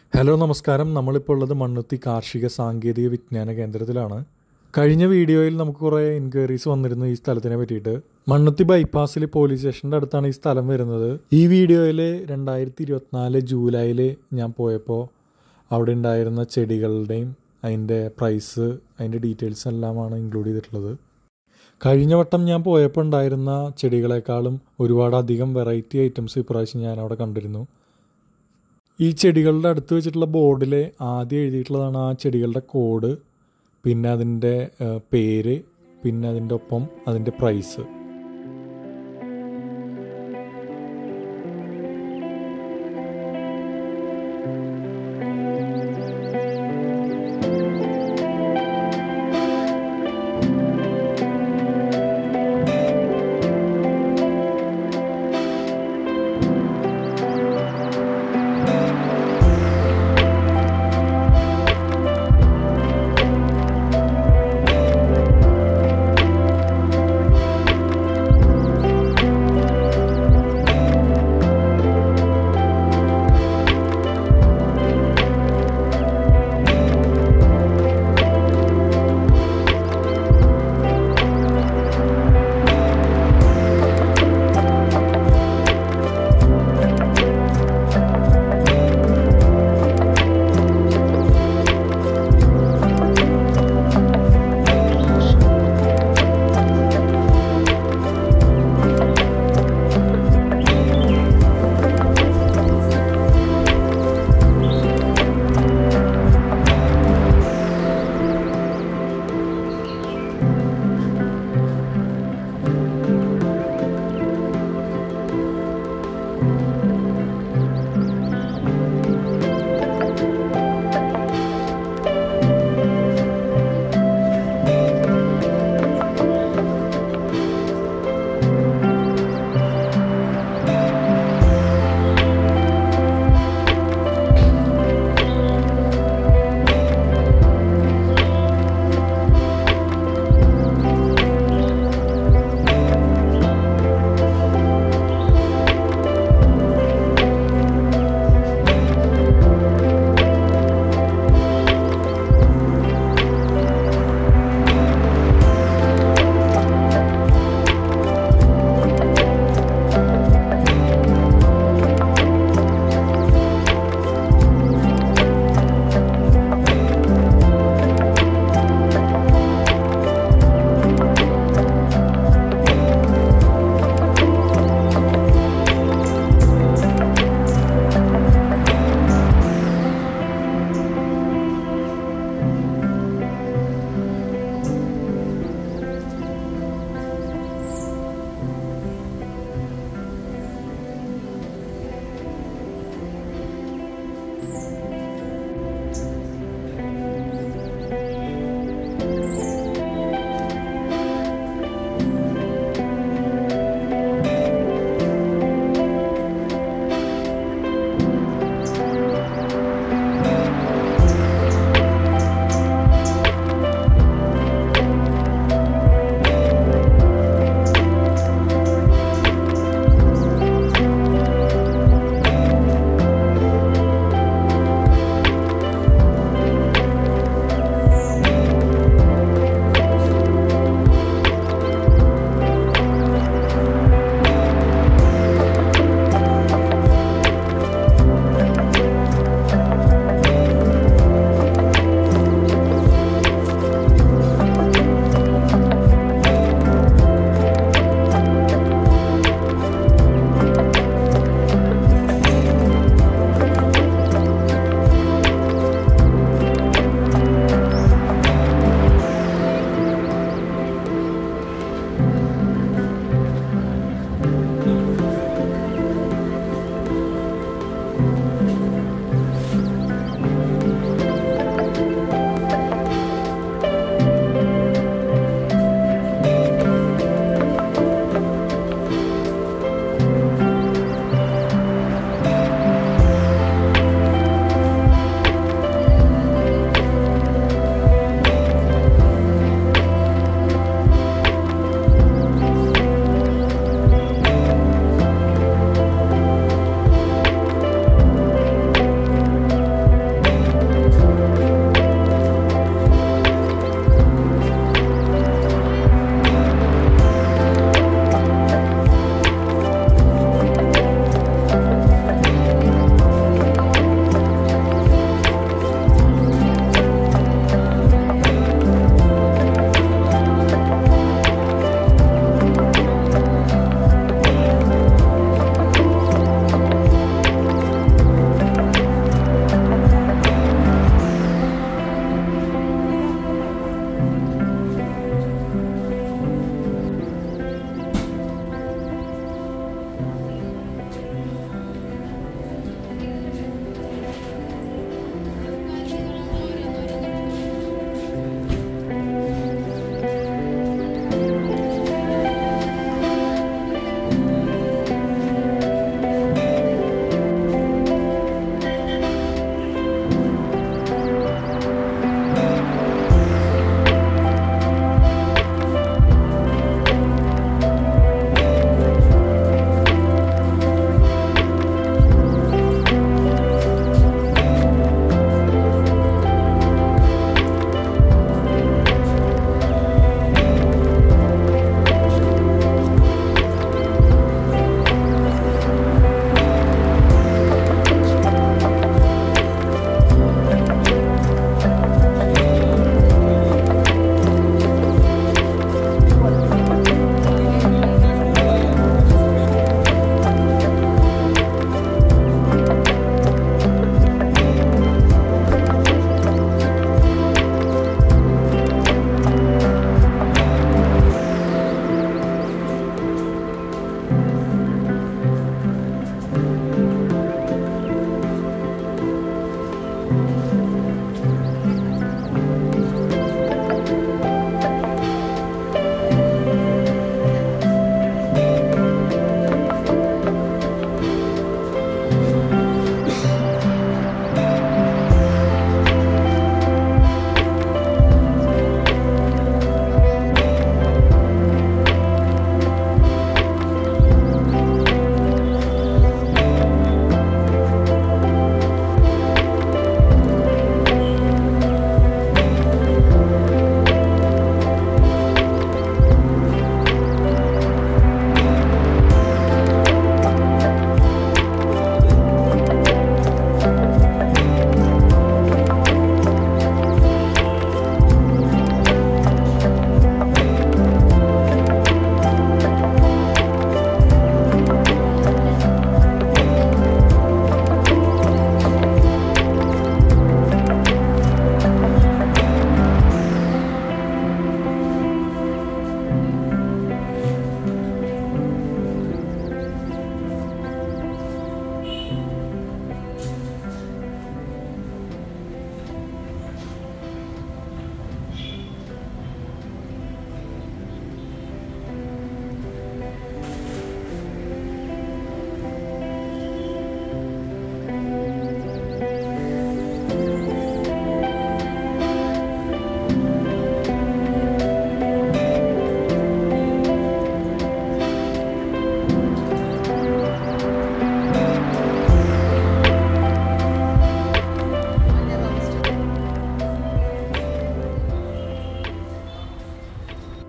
hello നമസ്കാരം നമ്മളിപ്പോൾ ഉള്ളത് മണ്ണുത്തി കാർഷിക സാങ്കേതിക വിജ്ഞാന കേന്ദ്രത്തിലാണ് കഴിഞ്ഞ വീഡിയോയിൽ നമുക്ക് കുറേ എൻക്വയറീസ് വന്നിരുന്നു ഈ സ്ഥലത്തിനെ പറ്റിയിട്ട് മണ്ണുത്തി ബൈപ്പാസിൽ പോലീസ് സ്റ്റേഷൻ്റെ അടുത്താണ് ഈ സ്ഥലം വരുന്നത് ഈ വീഡിയോയിൽ രണ്ടായിരത്തി ഇരുപത്തിനാല് ജൂലൈയിൽ ഞാൻ പോയപ്പോൾ അവിടെ ഉണ്ടായിരുന്ന ചെടികളുടെയും അതിൻ്റെ പ്രൈസ് അതിൻ്റെ ഡീറ്റെയിൽസ് എല്ലാമാണ് ഇൻക്ലൂഡ് ചെയ്തിട്ടുള്ളത് കഴിഞ്ഞ വട്ടം ഞാൻ പോയപ്പോൾ ഉണ്ടായിരുന്ന ചെടികളെക്കാളും ഒരുപാട് അധികം വെറൈറ്റി ഐറ്റംസ് ഇപ്രാവശ്യം ഞാൻ അവിടെ കണ്ടിരുന്നു ഈ ചെടികളുടെ അടുത്ത് വെച്ചിട്ടുള്ള ബോർഡിൽ ആദ്യം എഴുതിയിട്ടുള്ളതാണ് ആ ചെടികളുടെ കോഡ് പിന്നെ അതിൻ്റെ ഏഹ്, പേര് പിന്നെ അതിൻ്റെ ഒപ്പം അതിൻ്റെ പ്രൈസ്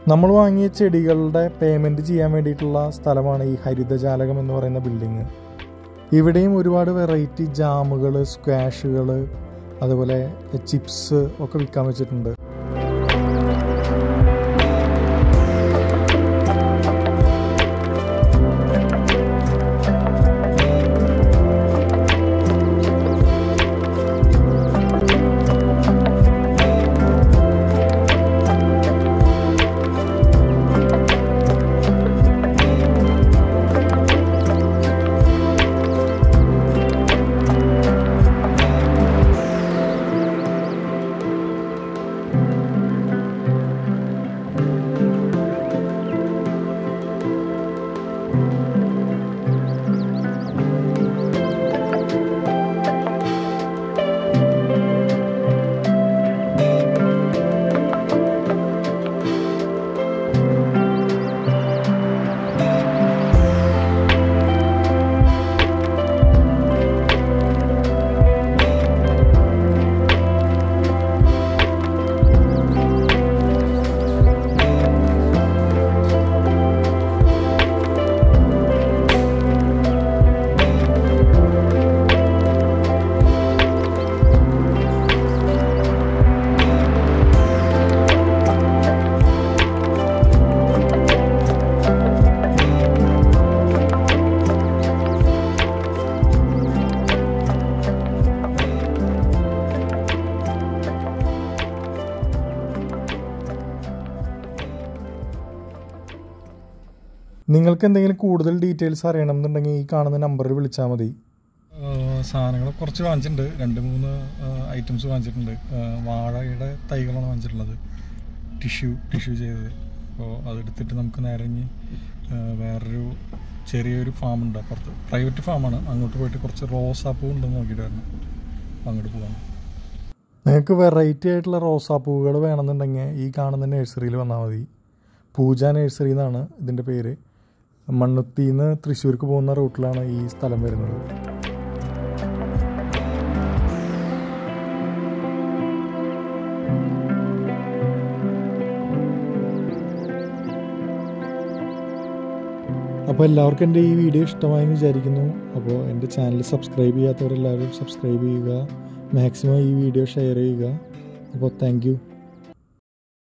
നമ്മൾ വാങ്ങിയ ചെടികളുടെ പേയ്മെൻറ്റ് ചെയ്യാൻ വേണ്ടിയിട്ടുള്ള സ്ഥലമാണ് ഈ ഹരിതജാലകം എന്ന് പറയുന്ന ബിൽഡിങ് ഇവിടെയും ഒരുപാട് വെറൈറ്റി ജാമുകൾ സ്ക്വാഷുകൾ അതുപോലെ ചിപ്സ് ഒക്കെ വിൽക്കാൻ വെച്ചിട്ടുണ്ട് നിങ്ങൾക്ക് എന്തെങ്കിലും കൂടുതൽ ഡീറ്റെയിൽസ് അറിയണം എന്നുണ്ടെങ്കിൽ ഈ കാണുന്ന നമ്പറിൽ വിളിച്ചാൽ മതി സാധനങ്ങൾ കുറച്ച് വാങ്ങിച്ചിട്ടുണ്ട് രണ്ട് മൂന്ന് ഐറ്റംസ് വാങ്ങിച്ചിട്ടുണ്ട് വാഴയുടെ തൈകളാണ് വാങ്ങിച്ചിട്ടുള്ളത് ടിഷ്യൂ ടിഷ്യൂ ചെയ്തത് അപ്പോൾ അതെടുത്തിട്ട് നമുക്ക് നേരെ ഇനി വേറൊരു ചെറിയൊരു ഫാമുണ്ട് അപ്പുറത്ത് പ്രൈവറ്റ് ഫാമാണ് അങ്ങോട്ട് പോയിട്ട് കുറച്ച് റോസാപ്പൂ ഉണ്ടെന്ന് നോക്കിയിട്ട് വരണം അപ്പോൾ അങ്ങോട്ട് പോകാം നിങ്ങൾക്ക് വെറൈറ്റി ആയിട്ടുള്ള റോസാപ്പൂവുകൾ വേണമെന്നുണ്ടെങ്കിൽ ഈ കാണുന്ന നഴ്സറിയിൽ വന്നാൽ മതി പൂജ നഴ്സറി എന്നാണ് ഇതിൻ്റെ പേര് മണ്ണുത്തിയിൽ നിന്ന് തൃശ്ശൂർക്ക് പോകുന്ന റൂട്ടിലാണ് ഈ സ്ഥലം വരുന്നത് അപ്പോൾ എല്ലാവർക്കും എൻ്റെ ഈ വീഡിയോ ഇഷ്ടമായെന്ന് വിചാരിക്കുന്നു അപ്പോൾ എൻ്റെ ചാനൽ സബ്സ്ക്രൈബ് ചെയ്യാത്തവരെല്ലാവരും സബ്സ്ക്രൈബ് ചെയ്യുക മാക്സിമം ഈ വീഡിയോ ഷെയർ ചെയ്യുക അപ്പോൾ താങ്ക്